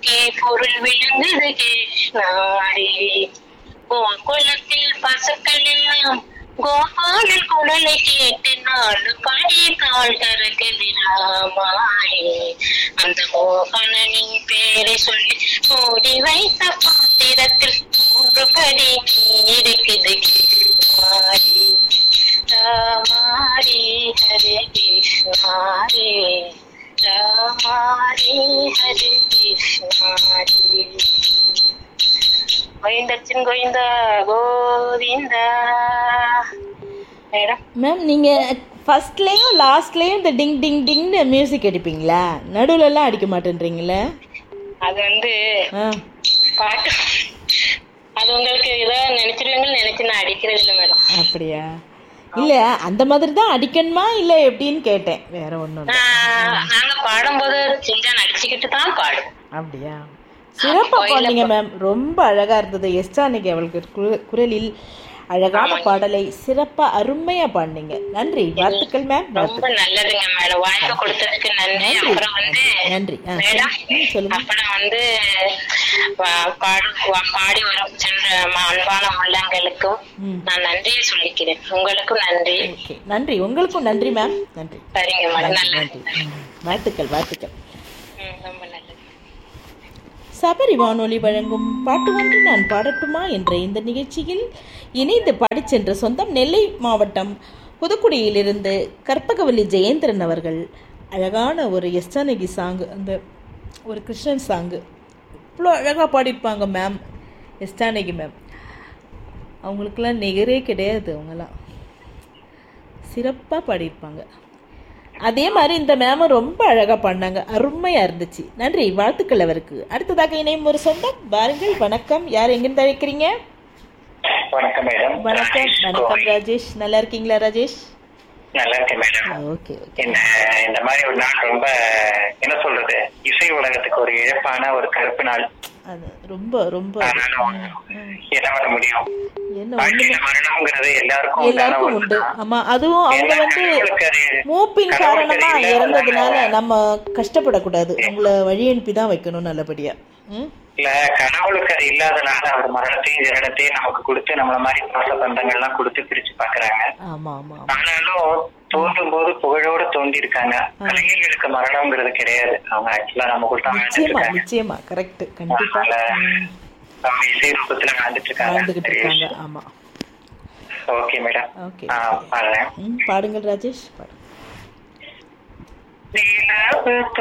K பொருள் விளங்குது கிருஷ்ணாரே கோகுலத்தில் பசுக்கள் எல்லாம் கோபாலன் குரலை கேட்டு நாலு படி கால் கறக்குது ராமாரே அந்த மோகனனின் பேரை சொல்லி மூடி வைத்த பாத்திரத்தில் மூன்று படி நீ இருக்குது கிருஷ்ணாரே ராமாரே ஹரே கிருஷ்ணாரே ராமாரே ஹரே கிருஷ்ணாரே கோவிந்தச்சின் கோவிந்தா கோவிந்தா மேடம் மேம் நீங்கள் ஃபர்ஸ்ட்லேயும் லாஸ்ட்லேயும் இந்த டிங் டிங் டிங்னு மியூசிக் அடிப்பீங்களா நடுவுலலாம் அடிக்க மாட்டேன்றீங்களே அது வந்து ஆ பாட்டு அது உங்களுக்கு ஏதோ நினைச்சிருவீங்கன்னு நினைச்சு நான் அடிக்கிறது இல்லை மேடம் அப்படியா இல்லை அந்த மாதிரி தான் அடிக்கணுமா இல்லை எப்படின்னு கேட்டேன் வேற ஒன்றும் இல்லை நான் நாங்க பாடும்போது சிஞ்சா நடிச்சுக்கிட்டு தான் பாடுவோம் அப்படியா சிறப்பாக பாடுனீங்க மேம் ரொம்ப அழகா இருந்தது எஸ் அன்னைக்கு அவளுக்கு குர- குரலில் அழகான பாடலை சிறப்பா அருமையா பாடினீங்க நன்றி வாழ்த்துக்கள் மேம் ரொம்ப நல்லதுங்க மேடம் வாய்ப்பு கொடுத்ததுக்கு நன்றி அப்புறம் வந்து நன்றி ஆ மேடம் ம், சொல்லுங்க அப்புறம் வந்து பா- பாடு- வா- பாடி வரும் சென்ற ம- அன்பான உள்ளங்களுக்கும் ம் நான் நன்றியை சொல்லிக்கிறேன் உங்களுக்கும் நன்றி ஓகே நன்றி உங்களுக்கும் நன்றி மேம் நன்றி சரிங்க மேடம் நன்றி நல்லது நன்றி ம், வாழ்த்துக்கள் வாழ்த்துக்கள் ம், ரொம்ப நல்லது சபரி வானொலி வழங்கும் பாட்டு ஒன்று நான் பாடட்டுமா என்ற இந்த நிகழ்ச்சியில் இணைந்து பாடிச் சென்ற சொந்தம் நெல்லை மாவட்டம் புதுக்குடியிலிருந்து கற்பகவல்லி ஜெயேந்திரன் அவர்கள் அழகான ஒரு எஸ்டானகி சாங்கு அந்த ஒரு கிருஷ்ணன் சாங்கு இவ்வளோ அழகாக பாடியிருப்பாங்க மேம் எஸ்டானகி மேம் அவங்களுக்கெல்லாம் நிகரே கிடையாது அவங்கெல்லாம் சிறப்பாக பாடியிருப்பாங்க அதே மாதிரி இந்த மேமும் ரொம்ப அழகாக பாடினாங்க அருமையாக இருந்துச்சு நன்றி வாழ்த்துக்கள் அவருக்கு அடுத்ததாக இணையும் ஒரு சொந்தம் பாருங்கள் வணக்கம் யார் எங்கிருந்து அழைக்கிறீங்க வணக்கம் மேடம் வணக்கம் ராஜேஷ் வணக்கம் கோவை. ராஜேஷ் நல்லா இருக்கீங்களா ராஜேஷ் நல்லா இருக்கேன் மேடம் ஓகே ஓகே இந்த இந்த மாதிரி ஒரு நாள் ரொம்ப என்ன சொல்றது இசை உலகத்துக்கு ஒரு இழப்பான ஒரு கருப்பு நாள் அது ரொம்ப ரொம்ப ஆனாலும் ம், என்ன பண்ண முடியும் என்ன வாழ்க்கையில மரணம்ங்கிறது எல்லாருக்கும் உண்டான எல்லாருக்கும் உண்டு ஒண்ணுதான். ஆமா அதுவும் அவங்க ஏன்னா வந்து கடவுளுக்கு அது மூப்பின் கடவுளுக்கு காரணமா அது இல்லாததால இறந்ததுனால நம்ம கஷ்டப்படக்கூடாது உங்களை வழி அனுப்பி தான் வைக்கணும் நல்லபடியா ம் இல்ல கடவுளுக்கு அது இல்லாதனால அவர் மரணத்தையும் ஜனனத்தையும் நமக்கு கொடுத்து நம்மள மாதிரி பாச பந்தங்கள்லாம் கொடுத்து பிரிச்சு பாக்குறாங்க ஆமா ஆமா ஆமா ஆனாலும் தோன்றும் போது புகழோட தோண்டி இருக்காங்க கலைஞர்களுக்கு மரணம்ங்கிறது கிடையாது அவங்க ஆக்சுவலா நம்ம கூட தான் வாழ்ந்துட்டு நிச்சயமா இருக்காங்க நிச்சயமா கரெக்ட் கண்டிப்பா அதனால ம், அவங்க இசை ரூபத்துல வாழ்ந்துட்டு வாழ்ந்துகிட்டு இருக்காங்க இருக்காங்க ஆமா ஓகே மேடம் ஓகே ஆ பாருங்க ம் பாடுங்கள் ராஜேஷ் பாடு நிலவு